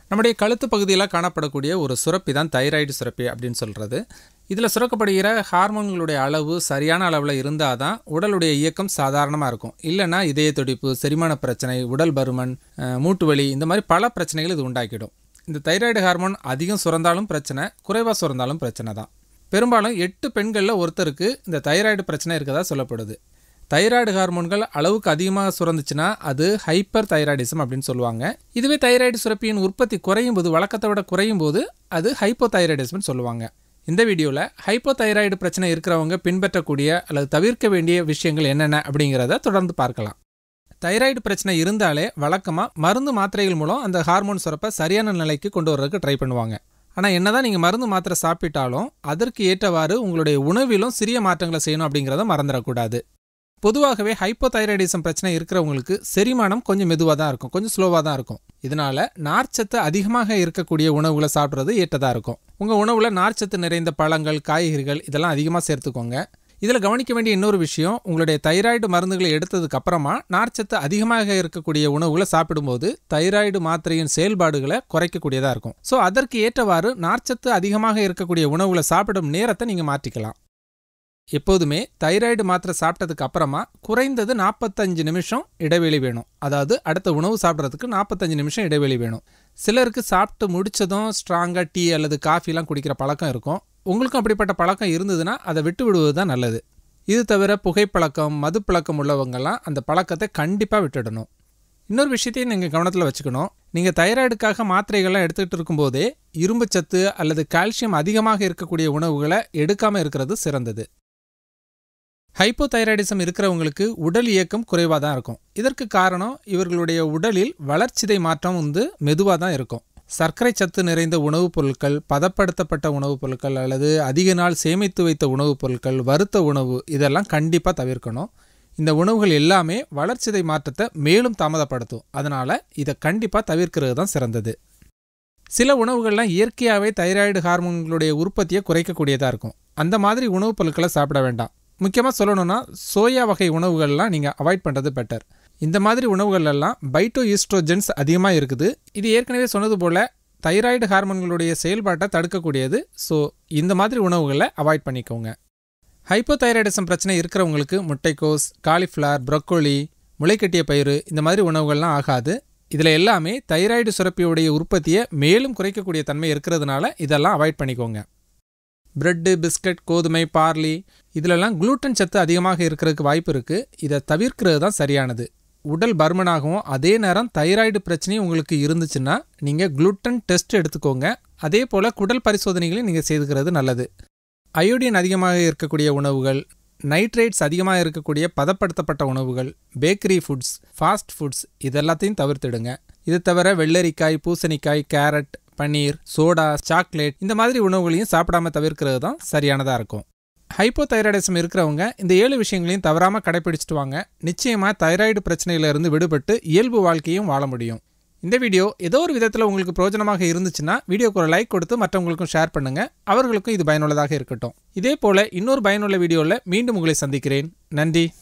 நம்முடைய கழுத்து பகுதியில் காணப்படக்கூடிய ஒரு சுரப்பி தான் தைராய்டு சுரப்பி அப்படின்னு சொல்கிறது இதில் சுரக்கப்படுகிற ஹார்மோன்களுடைய அளவு சரியான அளவில் இருந்தால் தான் உடலுடைய இயக்கம் சாதாரணமாக இருக்கும் இல்லைன்னா இதய துடிப்பு செரிமான பிரச்சனை உடல் பருமன் அஹ், மூட்டு வலி இந்த மாதிரி பல பிரச்சனைகள் இது உண்டாக்கிடும் இந்த தைராய்டு ஹார்மோன் அதிகம் சுரந்தாலும் பிரச்சனை குறைவாக சுரந்தாலும் பிரச்சனை தான் பெரும்பாலும் எட்டு பெண்களில் ஒருத்தருக்கு இந்த தைராய்டு பிரச்சனை இருக்கதா சொல்லப்படுது தைராய்டு ஹார்மோன்கள் அளவுக்கு அதிகமாக சுரந்துச்சுன்னா அது ஹைப்பர் தைராய்டிசம் அப்படின்னு சொல்லுவாங்க இதுவே தைராய்டு சுரப்பியின் உற்பத்தி குறையும் போது வழக்கத்தை விட குறையும் போது அது ஹைப்போ தைராய்டிசம்னு சொல்லுவாங்க இந்த வீடியோவில் ஹைப்போ தைராய்டு பிரச்சனை இருக்கிறவங்க பின்பற்றக்கூடிய அல்லது தவிர்க்க வேண்டிய விஷயங்கள் என்னென்ன அப்படிங்கிறத தொடர்ந்து பார்க்கலாம் தைராய்டு பிரச்சனை இருந்தாலே வழக்கமாக மருந்து மாத்திரைகள் மூலம் அந்த ஹார்மோன் சுரப்பை சரியான நிலைக்கு கொண்டு வர்றதுக்கு ட்ரை பண்ணுவாங்க ஆனால் என்னதான் நீங்கள் மருந்து மாத்திரை சாப்பிட்டாலும் அதற்கு ஏற்றவாறு உங்களுடைய உணவிலும் சிறிய மாற்றங்களை செய்யணும் அப்படிங்கிறத மறந்துடக்கூடாது பொதுவாகவே ஹைப்போதைராய்டிசம் பிரச்சனை இருக்கிறவங்களுக்கு செரிமானம் கொஞ்சம் மெதுவாக தான் இருக்கும் கொஞ்சம் ஸ்லோவாக தான் இருக்கும் இதனால நார்ச்சத்து அதிகமாக இருக்கக்கூடிய உணவுகளை சாப்பிட்றது ஏற்றதாக இருக்கும் உங்கள் உணவில் நார்ச்சத்து நிறைந்த பழங்கள் காய்கறிகள் இதெல்லாம் அதிகமாக சேர்த்துக்கோங்க இதில் கவனிக்க வேண்டிய இன்னொரு விஷயம் உங்களுடைய தைராய்டு மருந்துகளை எடுத்ததுக்கு அப்புறமா நார்ச்சத்து அதிகமாக இருக்கக்கூடிய உணவுகளை சாப்பிடும்போது தைராய்டு மாத்திரையின் செயல்பாடுகளை குறைக்கக்கூடியதாக இருக்கும் ஸோ அதற்கு ஏற்றவாறு நார்ச்சத்து அதிகமாக இருக்கக்கூடிய உணவுகளை சாப்பிடும் நேரத்தை நீங்கள் மாற்றிக்கலாம் எப்போதுமே தைராய்டு மாத்திரை சாப்பிட்டதுக்கு அப்புறமா குறைந்தது நாற்பத்தஞ்சு நிமிஷம் இடைவெளி வேணும் அதாவது அடுத்த உணவு சாப்பிட்றதுக்கு நாற்பத்தஞ்சு நிமிஷம் இடைவெளி வேணும் சிலருக்கு சாப்பிட்டு முடிச்சதும் ஸ்ட்ராங்காக டீ அல்லது காஃபிலாம் குடிக்கிற பழக்கம் இருக்கும் உங்களுக்கும் அப்படிப்பட்ட பழக்கம் இருந்ததுன்னா அதை விட்டு விடுவது தான் நல்லது இது தவிர புகைப்பழக்கம் மது பழக்கம் உள்ளவங்கெல்லாம் அந்த பழக்கத்தை கண்டிப்பாக விட்டுடணும் இன்னொரு விஷயத்தையும் நீங்கள் கவனத்தில் வச்சுக்கணும் நீங்கள் தைராய்டுக்காக மாத்திரைகள்லாம் எடுத்துக்கிட்டு இருக்கும்போதே இரும்புச்சத்து அல்லது கால்சியம் அதிகமாக இருக்கக்கூடிய உணவுகளை எடுக்காமல் இருக்கிறது சிறந்தது ஹைப்போதைராய்டிசம் இருக்கிறவங்களுக்கு உடல் இயக்கம் குறைவாக தான் இருக்கும் இதற்கு காரணம் இவர்களுடைய உடலில் வளர்ச்சிதை மாற்றம் வந்து மெதுவாக தான் இருக்கும் சர்க்கரை சத்து நிறைந்த உணவுப் பொருட்கள் பதப்படுத்தப்பட்ட உணவுப் பொருட்கள் அல்லது அதிக நாள் சேமித்து வைத்த உணவுப் பொருட்கள் வறுத்த உணவு இதெல்லாம் கண்டிப்பாக தவிர்க்கணும் இந்த உணவுகள் எல்லாமே வளர்ச்சிதை மாற்றத்தை மேலும் தாமதப்படுத்தும் அதனால் இதை கண்டிப்பாக தவிர்க்கிறது தான் சிறந்தது சில உணவுகள்லாம் இயற்கையாகவே தைராய்டு ஹார்மோன்களுடைய உற்பத்தியை குறைக்கக்கூடியதாக இருக்கும் அந்த மாதிரி உணவுப் பொருட்களை சாப்பிட வேண்டாம் முக்கியமாக சொல்லணும்னா சோயா வகை உணவுகள்லாம் நீங்கள் அவாய்ட் பண்ணுறது பெட்டர் இந்த மாதிரி உணவுகள் எல்லாம் பைட்டோ ஈஸ்ட்ரோஜென்ஸ் அதிகமாக இருக்குது இது ஏற்கனவே சொன்னது போல் தைராய்டு ஹார்மோன்களுடைய செயல்பாட்டை தடுக்கக்கூடியது ஸோ இந்த மாதிரி உணவுகளை அவாய்ட் பண்ணிக்கோங்க ஹைப்போதைராய்டிசம் பிரச்சனை இருக்கிறவங்களுக்கு முட்டைக்கோஸ் காலிஃப்ளவர் ப்ரொக்கோலி முளைக்கட்டிய பயிறு இந்த மாதிரி உணவுகள்லாம் ஆகாது இதில் எல்லாமே தைராய்டு சுரப்பியுடைய உற்பத்தியை மேலும் குறைக்கக்கூடிய தன்மை இருக்கிறதுனால இதெல்லாம் அவாய்ட் பண்ணிக்கோங்க பிரெட்டு பிஸ்கட் கோதுமை பார்லி இதிலெல்லாம் குளூட்டன் சத்து அதிகமாக இருக்கிறதுக்கு வாய்ப்பு இருக்குது இதை தவிர்க்கிறது தான் சரியானது உடல் பருமனாகவும் அதே நேரம் தைராய்டு பிரச்சனையும் உங்களுக்கு இருந்துச்சுன்னா நீங்கள் குளூட்டன் டெஸ்ட் எடுத்துக்கோங்க அதே போல் குடல் பரிசோதனைகளையும் நீங்கள் செய்துக்கிறது நல்லது அயோடின் அதிகமாக இருக்கக்கூடிய உணவுகள் நைட்ரேட்ஸ் அதிகமாக இருக்கக்கூடிய பதப்படுத்தப்பட்ட உணவுகள் பேக்கரி ஃபுட்ஸ் ஃபாஸ்ட் ஃபுட்ஸ் இதெல்லாத்தையும் தவிர்த்திடுங்க இது தவிர வெள்ளரிக்காய் பூசணிக்காய் கேரட் பன்னீர் சோடா சாக்லேட் இந்த மாதிரி உணவுகளையும் சாப்பிடாம தவிர்க்கிறது தான் சரியானதாக இருக்கும் ஹைப்போதைராய்டிசம் இருக்கிறவங்க இந்த ஏழு விஷயங்களையும் தவறாமல் கடைபிடிச்சிட்டு வாங்க நிச்சயமாக தைராய்டு பிரச்சனையிலிருந்து விடுபட்டு இயல்பு வாழ்க்கையும் வாழ முடியும் இந்த வீடியோ ஏதோ ஒரு விதத்தில் உங்களுக்கு பிரயோஜனமாக இருந்துச்சுன்னா வீடியோக்கு ஒரு லைக் கொடுத்து மற்றவங்களுக்கும் ஷேர் பண்ணுங்க அவர்களுக்கும் இது பயனுள்ளதாக இருக்கட்டும் இதே போல இன்னொரு பயனுள்ள வீடியோவில் மீண்டும் உங்களை சந்திக்கிறேன் நன்றி